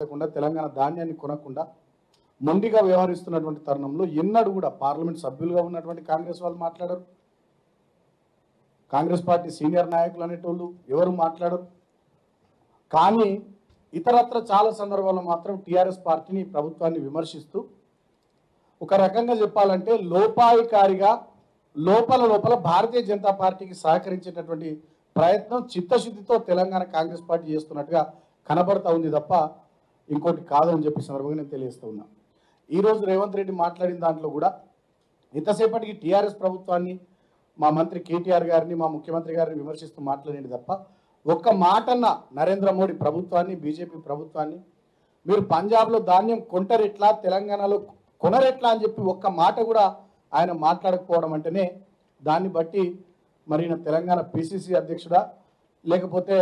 లేకుండా తెలంగాణ ధాన్యాన్ని కొనకుండా మొండిగా వ్యవహరిస్తున్నటువంటి తరుణంలో ఎన్నడూ కూడా పార్లమెంట్ సభ్యులుగా ఉన్నటువంటి కాంగ్రెస్ వాళ్ళు మాట్లాడరు కాంగ్రెస్ పార్టీ సీనియర్ నాయకులు అనేటోళ్ళు ఎవరు మాట్లాడరు కానీ ఇతరత్ర చాలా సందర్భాల్లో మాత్రం టీఆర్ఎస్ పార్టీని ప్రభుత్వాన్ని విమర్శిస్తూ ఒక రకంగా చెప్పాలంటే లోపాయికారిగా లోపల లోపల భారతీయ జనతా పార్టీకి సహకరించేటటువంటి ప్రయత్నం చిత్తశుద్ధితో తెలంగాణ కాంగ్రెస్ పార్టీ చేస్తున్నట్టుగా కనబడతా ఉంది తప్ప ఇంకోటి కాదని చెప్పి సందర్భంగా నేను తెలియజేస్తూ ఉన్నా ఈరోజు రేవంత్ రెడ్డి మాట్లాడిన దాంట్లో కూడా ఇంతసేపటికి టీఆర్ఎస్ ప్రభుత్వాన్ని మా మంత్రి కేటీఆర్ గారిని మా ముఖ్యమంత్రి గారిని విమర్శిస్తూ మాట్లాడేది తప్ప ఒక్క మాటన్న నరేంద్ర మోడీ ప్రభుత్వాన్ని బీజేపీ ప్రభుత్వాన్ని మీరు పంజాబ్లో ధాన్యం కొంటరెట్లా తెలంగాణలో కొనరెట్లా అని చెప్పి ఒక్క మాట కూడా ఆయన మాట్లాడకపోవడం అంటేనే దాన్ని బట్టి మరి ఈయన తెలంగాణ పిసిసి అధ్యక్షుడా లేకపోతే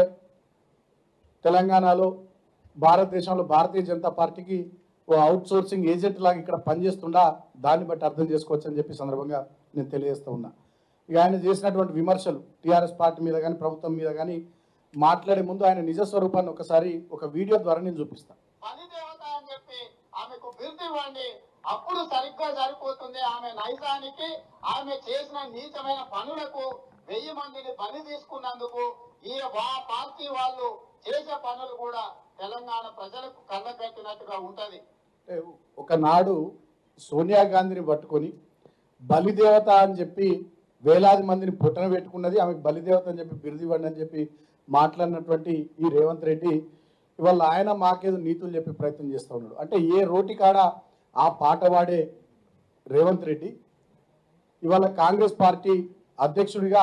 తెలంగాణలో భారతదేశంలో భారతీయ జనతా పార్టీకి ఓ అవుట్ సోర్సింగ్ ఏజెంట్ లాగా ఇక్కడ పనిచేస్తుండా దాన్ని బట్టి అర్థం చేసుకోవచ్చు అని చెప్పి సందర్భంగా నేను తెలియజేస్తూ ఉన్నా ఇక ఆయన చేసినటువంటి విమర్శలు టీఆర్ఎస్ పార్టీ మీద కానీ ప్రభుత్వం మీద కానీ మాట్లాడే ముందు ఆయన నిజ స్వరూపాన్ని ఒకసారి ఒక వీడియో ద్వారా నేను చూపిస్తాను పని దేవత అని చెప్పి ఆమెకు బిరుదు ఇవ్వండి అప్పుడు సరిగ్గా సరిపోతుంది ఆమె నైజానికి ఆమె చేసిన నీచమైన పనులకు వెయ్యి మందిని పని తీసుకున్నందుకు ఈ వా- పార్టీ వాళ్ళు చేసే పనులు కూడా తెలంగాణ ప్రజలకు కళ్ళకట్టినట్టుగా ఉంటది అంటే ఒకనాడు సోనియా గాంధీని పట్టుకొని బలిదేవత అని చెప్పి వేలాది మందిని పుట్టన పెట్టుకున్నది ఆమెకు బలిదేవత అని చెప్పి బిరుదు ఇవ్వండి అని చెప్పి మాట్లాడినటువంటి ఈ రేవంత్ రెడ్డి ఇవాళ ఆయన మాకేదో నీతులు చెప్పే ప్రయత్నం చేస్తూ ఉన్నాడు అంటే ఏ రోటి కాడ ఆ పాట పాడే రేవంత్ రెడ్డి ఇవాళ కాంగ్రెస్ పార్టీ అధ్యక్షుడిగా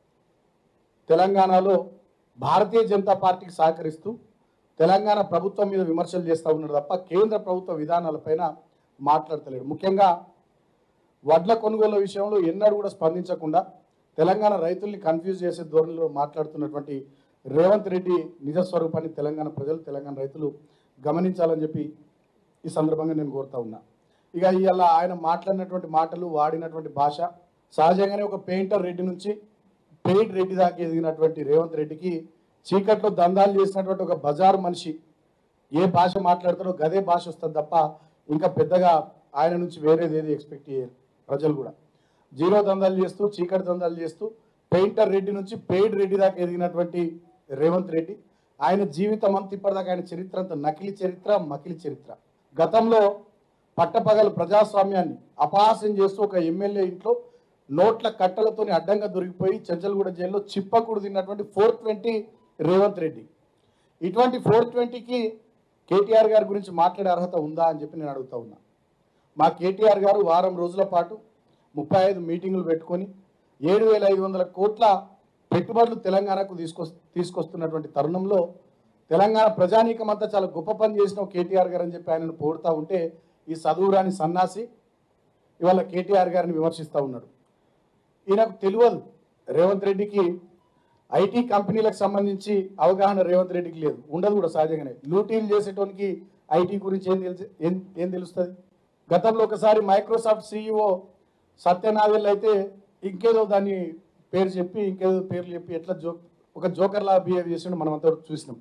తెలంగాణలో భారతీయ జనతా పార్టీకి సహకరిస్తూ తెలంగాణ ప్రభుత్వం మీద విమర్శలు చేస్తూ ఉన్నాడు తప్ప కేంద్ర ప్రభుత్వ విధానాలపైన మాట్లాడతలేడు ముఖ్యంగా వడ్ల కొనుగోలు విషయంలో ఎన్నడూ కూడా స్పందించకుండా తెలంగాణ రైతుల్ని కన్ఫ్యూజ్ చేసే ధోరణిలో మాట్లాడుతున్నటువంటి రేవంత్ రెడ్డి నిజ స్వరూపాన్ని తెలంగాణ ప్రజలు తెలంగాణ రైతులు గమనించాలని చెప్పి ఈ సందర్భంగా నేను కోరుతా ఉన్నా ఇక ఇవాళ ఆయన మాట్లాడినటువంటి మాటలు వాడినటువంటి భాష సహజంగానే ఒక పెయింటర్ రెడ్డి నుంచి పెయింట్ రెడ్డి దాకా ఎదిగినటువంటి రేవంత్ రెడ్డికి చీకట్లో దందాలు చేసినటువంటి ఒక బజారు మనిషి ఏ భాష మాట్లాడతారో గదే భాష వస్తుంది తప్ప ఇంకా పెద్దగా ఆయన నుంచి వేరేది ఏది ఎక్స్పెక్ట్ చేయరు ప్రజలు కూడా జీరో దందాలు చేస్తూ చీకటి దందాలు చేస్తూ పెయింటర్ రెడ్డి నుంచి పెయిడ్ రెడ్డి దాకా ఎదిగినటువంటి రేవంత్ రెడ్డి ఆయన జీవితం అంతా ఇప్పటిదాకా ఆయన చరిత్ర అంతా నకిలీ చరిత్ర మకిలి చరిత్ర గతంలో పట్టపగలు ప్రజాస్వామ్యాన్ని అపహాస్యం చేస్తూ ఒక ఎమ్మెల్యే ఇంట్లో నోట్ల కట్టలతోని అడ్డంగా దొరికిపోయి చెంచల్గూడ జైల్లో చిప్పకూడు తిన్నటువంటి ఫోర్ ట్వంటీ రేవంత్ రెడ్డి ఇటువంటి ఫోర్ ట్వంటీకి కేటీఆర్ గారి గురించి మాట్లాడే అర్హత ఉందా అని చెప్పి నేను అడుగుతా ఉన్నా మా కేటీఆర్ గారు వారం రోజుల పాటు ముప్పై ఐదు మీటింగులు పెట్టుకొని ఏడు వేల ఐదు వందల కోట్ల పెట్టుబడులు తెలంగాణకు తీసుకొ తీసుకొస్తున్నటువంటి తరుణంలో తెలంగాణ ప్రజానీకం అంతా చాలా గొప్ప పని చేసిన కేటీఆర్ గారు అని చెప్పి ఆయనను పోడుతూ ఉంటే ఈ చదువురాని సన్నాసి ఇవాళ కేటీఆర్ గారిని విమర్శిస్తూ ఉన్నాడు ఈయనకు తెలియదు రేవంత్ రెడ్డికి ఐటీ కంపెనీలకు సంబంధించి అవగాహన రేవంత్ రెడ్డికి లేదు ఉండదు కూడా సహజంగానే లూటీలు చేసేటోనికి ఐటీ గురించి ఏం తెలిసి ఏం ఏం తెలుస్తుంది గతంలో ఒకసారి మైక్రోసాఫ్ట్ సీఈఓ సత్యనాదెల్ అయితే ఇంకేదో దాన్ని పేరు చెప్పి ఇంకేదో పేర్లు చెప్పి ఎట్లా జోక్ ఒక జోకర్లా బిహేవ్ చేసిండు మనం అంతా చూసినాం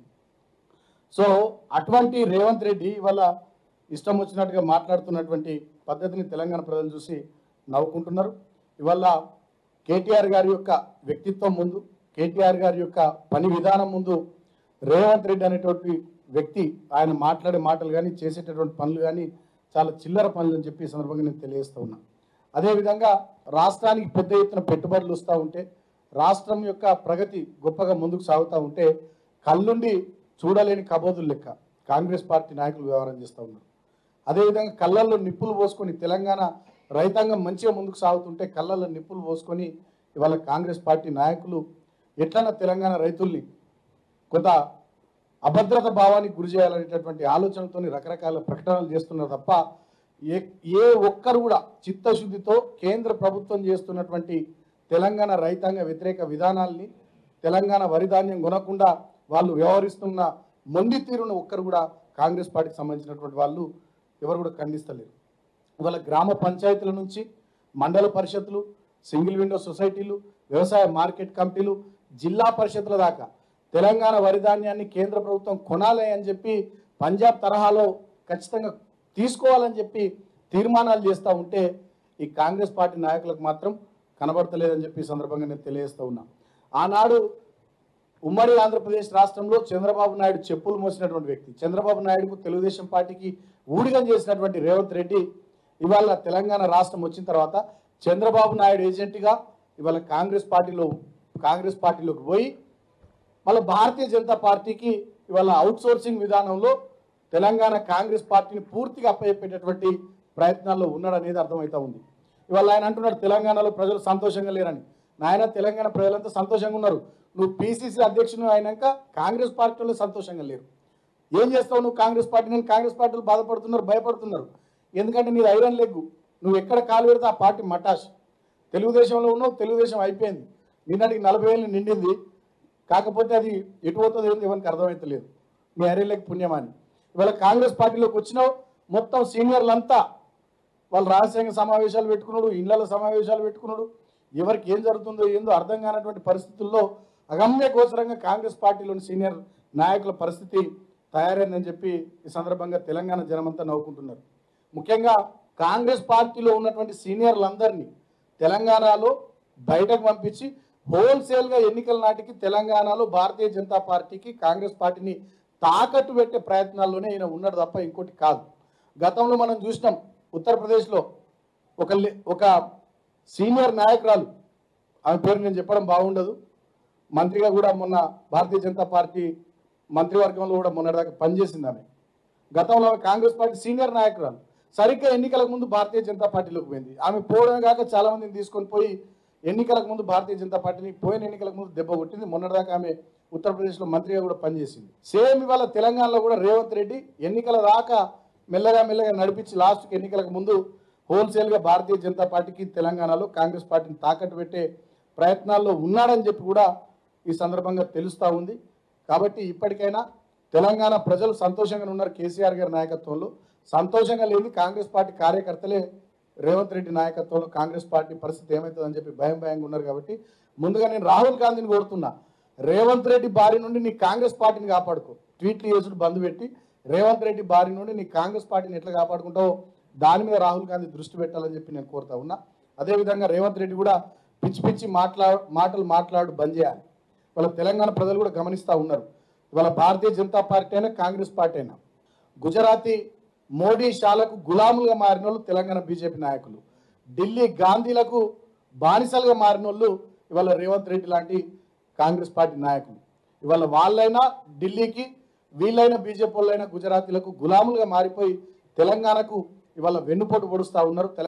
సో అటువంటి రేవంత్ రెడ్డి ఇవాళ ఇష్టం వచ్చినట్టుగా మాట్లాడుతున్నటువంటి పద్ధతిని తెలంగాణ ప్రజలు చూసి నవ్వుకుంటున్నారు ఇవాళ కేటీఆర్ గారి యొక్క వ్యక్తిత్వం ముందు కేటీఆర్ గారి యొక్క పని విధానం ముందు రేవంత్ రెడ్డి అనేటువంటి వ్యక్తి ఆయన మాట్లాడే మాటలు కానీ చేసేటటువంటి పనులు కానీ చాలా చిల్లర పనులు అని చెప్పి ఈ సందర్భంగా నేను తెలియజేస్తూ ఉన్నా అదేవిధంగా రాష్ట్రానికి పెద్ద ఎత్తున పెట్టుబడులు వస్తూ ఉంటే రాష్ట్రం యొక్క ప్రగతి గొప్పగా ముందుకు సాగుతూ ఉంటే కళ్ళుండి చూడలేని కబోదులు లెక్క కాంగ్రెస్ పార్టీ నాయకులు వ్యవహారం చేస్తూ ఉన్నారు అదేవిధంగా కళ్ళల్లో నిప్పులు పోసుకొని తెలంగాణ రైతాంగం మంచిగా ముందుకు సాగుతుంటే కళ్ళల్లో నిప్పులు పోసుకొని ఇవాళ కాంగ్రెస్ పార్టీ నాయకులు ఎట్లన్నా తెలంగాణ రైతుల్ని కొంత అభద్రత భావానికి గురి చేయాలనేటటువంటి ఆలోచనతో రకరకాల ప్రకటనలు చేస్తున్నారు తప్ప ఏ ఏ ఒక్కరు కూడా చిత్తశుద్ధితో కేంద్ర ప్రభుత్వం చేస్తున్నటువంటి తెలంగాణ రైతాంగ వ్యతిరేక విధానాల్ని తెలంగాణ వరి ధాన్యం కొనకుండా వాళ్ళు వ్యవహరిస్తున్న మొండి తీరును ఒక్కరు కూడా కాంగ్రెస్ పార్టీకి సంబంధించినటువంటి వాళ్ళు ఎవరు కూడా ఖండిస్తలేరు ఇవాళ గ్రామ పంచాయతీల నుంచి మండల పరిషత్లు సింగిల్ విండో సొసైటీలు వ్యవసాయ మార్కెట్ కమిటీలు జిల్లా పరిషత్ల దాకా తెలంగాణ వరి ధాన్యాన్ని కేంద్ర ప్రభుత్వం కొనాలి అని చెప్పి పంజాబ్ తరహాలో ఖచ్చితంగా తీసుకోవాలని చెప్పి తీర్మానాలు చేస్తూ ఉంటే ఈ కాంగ్రెస్ పార్టీ నాయకులకు మాత్రం కనబడతలేదని చెప్పి ఈ సందర్భంగా నేను తెలియజేస్తూ ఉన్నా ఆనాడు ఉమ్మడి ఆంధ్రప్రదేశ్ రాష్ట్రంలో చంద్రబాబు నాయుడు చెప్పులు మోసినటువంటి వ్యక్తి చంద్రబాబు నాయుడుకు తెలుగుదేశం పార్టీకి ఊడిగం చేసినటువంటి రేవంత్ రెడ్డి ఇవాళ తెలంగాణ రాష్ట్రం వచ్చిన తర్వాత చంద్రబాబు నాయుడు ఏజెంట్గా ఇవాళ కాంగ్రెస్ పార్టీలో కాంగ్రెస్ పార్టీలోకి పోయి మళ్ళీ భారతీయ జనతా పార్టీకి ఇవాళ అవుట్ సోర్సింగ్ విధానంలో తెలంగాణ కాంగ్రెస్ పార్టీని పూర్తిగా అప్పచెప్పేటటువంటి ప్రయత్నాల్లో ఉన్నాడనేది అర్థమవుతా ఉంది ఇవాళ ఆయన అంటున్నాడు తెలంగాణలో ప్రజలు సంతోషంగా లేరని నాయన తెలంగాణ ప్రజలంతా సంతోషంగా ఉన్నారు నువ్వు పీసీసీ అధ్యక్షుడు అయినాక కాంగ్రెస్ పార్టీలో సంతోషంగా లేరు ఏం చేస్తావు నువ్వు కాంగ్రెస్ పార్టీ నేను కాంగ్రెస్ పార్టీలు బాధపడుతున్నారు భయపడుతున్నారు ఎందుకంటే నీది ఐరన్ లెగ్గు నువ్వు ఎక్కడ కాలు పెడితే ఆ పార్టీ మటాష్ తెలుగుదేశంలో ఉన్నావు తెలుగుదేశం అయిపోయింది నిన్నటికి నలభై వేలు నిండింది కాకపోతే అది ఎటు పోతుందో ఏంది ఎవరికి అర్థమవుతలేదు మీ హరీలకు పుణ్యమాని ఇవాళ కాంగ్రెస్ పార్టీలోకి వచ్చినావు మొత్తం సీనియర్లంతా వాళ్ళు రహస్యంగా సమావేశాలు పెట్టుకున్నాడు ఇళ్లలో సమావేశాలు పెట్టుకున్నాడు ఎవరికి ఏం జరుగుతుందో ఏందో అర్థం కానటువంటి పరిస్థితుల్లో అగమ్య గోచరంగా కాంగ్రెస్ పార్టీలోని సీనియర్ నాయకుల పరిస్థితి తయారైందని చెప్పి ఈ సందర్భంగా తెలంగాణ జనమంతా నవ్వుకుంటున్నారు ముఖ్యంగా కాంగ్రెస్ పార్టీలో ఉన్నటువంటి సీనియర్లందరినీ తెలంగాణలో బయటకు పంపించి హోల్సేల్గా ఎన్నికల నాటికి తెలంగాణలో భారతీయ జనతా పార్టీకి కాంగ్రెస్ పార్టీని తాకట్టు పెట్టే ప్రయత్నాల్లోనే ఈయన ఉన్నాడు తప్ప ఇంకోటి కాదు గతంలో మనం చూసినాం ఉత్తరప్రదేశ్లో ఒక లే- ఒక సీనియర్ నాయకురాలు ఆమె పేరు నేను చెప్పడం బాగుండదు మంత్రిగా కూడా మొన్న భారతీయ జనతా పార్టీ మంత్రివర్గంలో కూడా మొన్నటిదాకా పనిచేసింది ఆమె గతంలో ఆమె కాంగ్రెస్ పార్టీ సీనియర్ నాయకురాలు సరిగ్గా ఎన్నికలకు ముందు భారతీయ జనతా పార్టీలోకి పోయింది ఆమె పోవడమే కాక చాలా మందిని తీసుకొని పోయి ఎన్నికలకు ముందు భారతీయ జనతా పార్టీని పోయిన ఎన్నికలకు ముందు దెబ్బ కొట్టింది మొన్నటిదాకా ఆమె ఉత్తరప్రదేశ్లో మంత్రిగా కూడా పనిచేసింది సేమ్ ఇవాళ తెలంగాణలో కూడా రేవంత్ రెడ్డి ఎన్నికల దాకా మెల్లగా మెల్లగా నడిపించి లాస్ట్కి ఎన్నికలకు ముందు హోల్సేల్గా భారతీయ జనతా పార్టీకి తెలంగాణలో కాంగ్రెస్ పార్టీని తాకట్టు పెట్టే ప్రయత్నాల్లో ఉన్నాడని చెప్పి కూడా ఈ సందర్భంగా తెలుస్తూ ఉంది కాబట్టి ఇప్పటికైనా తెలంగాణ ప్రజలు సంతోషంగా ఉన్నారు కేసీఆర్ గారి నాయకత్వంలో సంతోషంగా లేదు కాంగ్రెస్ పార్టీ కార్యకర్తలే రేవంత్ రెడ్డి నాయకత్వంలో కాంగ్రెస్ పార్టీ పరిస్థితి ఏమవుతుందని చెప్పి భయం భయంగా ఉన్నారు కాబట్టి ముందుగా నేను రాహుల్ గాంధీని కోరుతున్నా రేవంత్ రెడ్డి బారి నుండి నీ కాంగ్రెస్ పార్టీని కాపాడుకో ట్వీట్లు చేసుడు బంద్ పెట్టి రేవంత్ రెడ్డి బారి నుండి నీ కాంగ్రెస్ పార్టీని ఎట్లా కాపాడుకుంటావో దాని మీద రాహుల్ గాంధీ దృష్టి పెట్టాలని చెప్పి నేను కోరుతా ఉన్నా అదేవిధంగా రేవంత్ రెడ్డి కూడా పిచ్చి పిచ్చి మాట్లా మాటలు మాట్లాడు బంద్ చేయాలి వాళ్ళ తెలంగాణ ప్రజలు కూడా గమనిస్తూ ఉన్నారు ఇవాళ భారతీయ జనతా పార్టీ అయినా కాంగ్రెస్ పార్టీ అయినా గుజరాతీ మోడీ షాలకు గులాములుగా మారిన వాళ్ళు తెలంగాణ బీజేపీ నాయకులు ఢిల్లీ గాంధీలకు బానిసలుగా మారిన వాళ్ళు ఇవాళ రేవంత్ రెడ్డి లాంటి కాంగ్రెస్ పార్టీ నాయకులు ఇవాళ వాళ్ళైనా ఢిల్లీకి వీళ్ళైనా బీజేపీ వాళ్ళైనా గుజరాతీలకు గులాములుగా మారిపోయి తెలంగాణకు ఇవాళ వెన్నుపోటు పొడుస్తూ ఉన్నారు